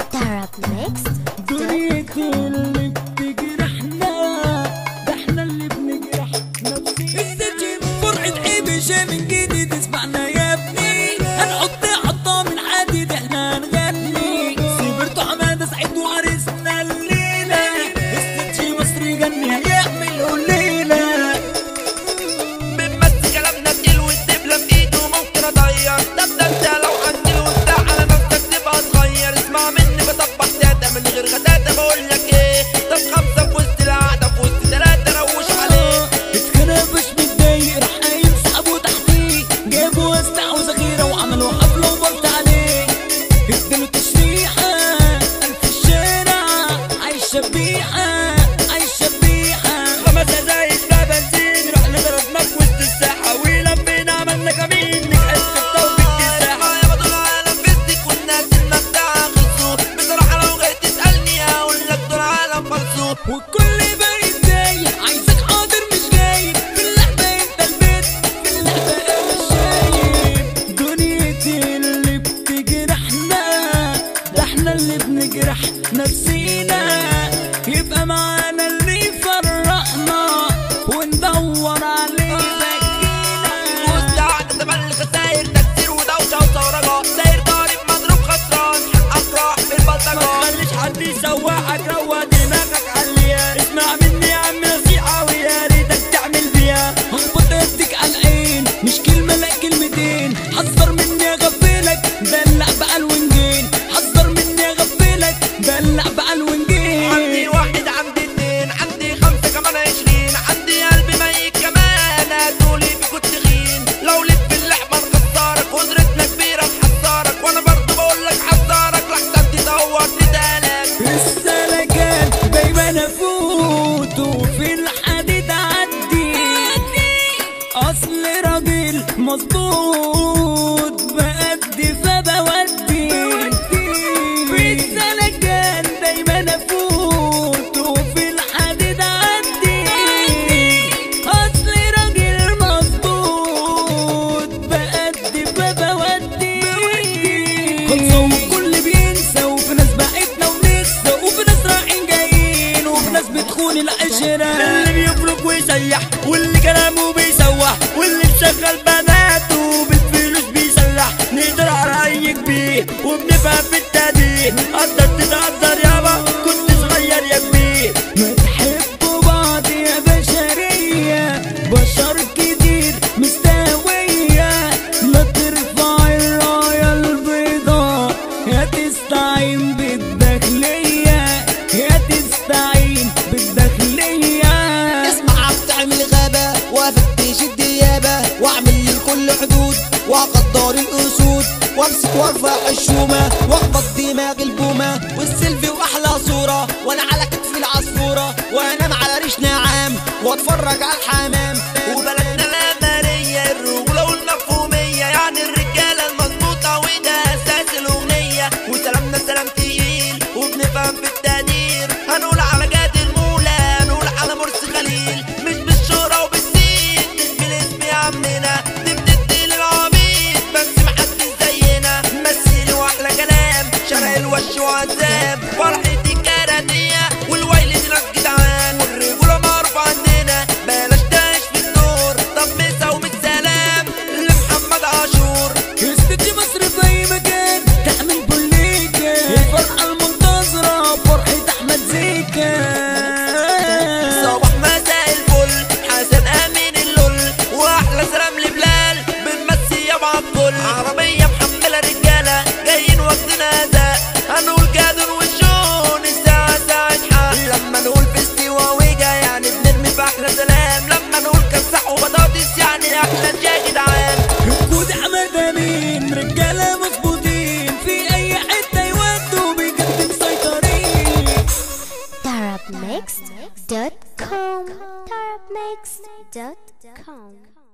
Arab Mixed دنيتي اللي بتجرحنا ده احنا اللي بنجرح نفسينا السجن فرحة حبشة من جديد اسمعنا يا ابني هنحط حطة من حديد احنا هنغني سيبرتو حمادة سعيد وعرسنا الليلة السجن مصري غني هيعملوا ليلة بنمسك كلامنا تقيل والدبلة في ايده ممكن اضيع طب ده انت لو عندي وبتاع على نفسك تبقى صغير اسمع مني بطبق تاتا من غير غتاتة بقول لك ايه طب خمسة في وسط القعدة في وسط تلاتة روش عليه اتكنبش متضايق راح قايم سحبه تحتيه جابوا اسلحة وذخيرة وعملوا حفلة وبلط عليه اداله تشريحة ألف الشارع عايشة بيحة عايشة بيحة خمسة زايد ده بنزين رحنا ضربنا في وسط الساحة ولفينا عملنا كمين نجحت في توبة الساحة يا بطل عالم فيستك والناس المبدع خلصوا بصراحة لو جيت تسألني هقول لك دول عالم فلسوا والكل باين دايق عايزك حاضر مش جاي في اللعبة انت البيت في اللعبة انا مش شايف دنيتي اللي بتجرحنا ده احنا اللي بنجرح نفسينا يبقى معانا اللي يفرحنا وندور عليه يبكينا وسط قعدة تبل خساير تكسير ودوشة وثورجة ساير ضارب مضروب خسران حقك راح في البلطجة خليش حد يسوحك روق دماغك عليا اسمع مني يا عم نصيحة ويا ريتك تعمل بيها هخبط يدك على العين مش كلمة لا كلمتين حذر مني اغفلك دلع بقى الونجين حذر مني اغفلك دلع بقى عندي الونجين واحد عندي اتنين عندي خمسة كمان عشرين عندي قلب ميت كمان هتقولي بكنت تخين لو ليك في اللعبة نكسرك قدرتنا كبيرة نحذرك وانا برضه بقولك حذرك لحسن تدور تدالك السلكان دايما افوت وفي الحديد عدي اصل راجل مظبوط بأدي فبودي في السلكان دايما افوت وفي الحديد عدي اصل راجل مظبوط بأدي فبودي خلصوا والكل بينسى وفي ناس بعتنا ونسى وفي ناس رايحين جايين وفي ناس بتخون العشرة اللي بيفرق ويسيح واللي كلامه بيسوح واللي مشغل بناته بالفلوس بيسلح نقدر على اي كبير وبنفهم في التقدير قدر تتقدر يابا كنت صغير يا كبير ما تحبوا بعض يا بشرية بشر كتير مستوية ما ترفع الراية البيضاء يا تستعين بالداخلية يا تستعين بالداخلية اسمع تعمل غابة وافتش الديابة واعمل للكل حدود واقدر الاسود وامسك وارفع الشومة واخبط دماغ البومة والسيلفي واحلى صورة وانا على كتف العصفورة وانام على ريش نعام واتفرج على الحمام وبلدنا الأمارية الرجولة والمفهومية يعني الرجالة المظبوطة وده أساس الأغنية وسلامنا سلام تقيل وبنفهم في التقدير هنقول على جاد المولى هنقول على مرسي خليل مش بالشهرة وبالسين مش بالاسم يا عمنا دي بتدي للعبيد بس محدش زينا مثلي واحلى كلام شرق الوش وعذاب فرحتي كاراتيه والويل دي ناس جدعان والرجولة معروف عندنا بلاش تعيش في الدور طب مسا ومش سلام لمحمد عاشور استدي مصر في اي مكان تعمل بوليكا الفرحة المنتظرة فرحة احمد زيكا صباح مساء الفل حسن امين اللول واحلى سلام لبلال بنمسي يا بعض كل عربيه محمله رجاله جايين واخدين اداء هنقول جادون وشون الساعه ساعه حق لما نقول في استواويجا يعني بنرمي في احلى سلام لما نقول كسح وبطاطس يعني احلى يا جدعان ركود احمد امين رجالة مظبوطين في اي حتة يودوا بجد مسيطرين Arab Mixed.com Arab Mixed.com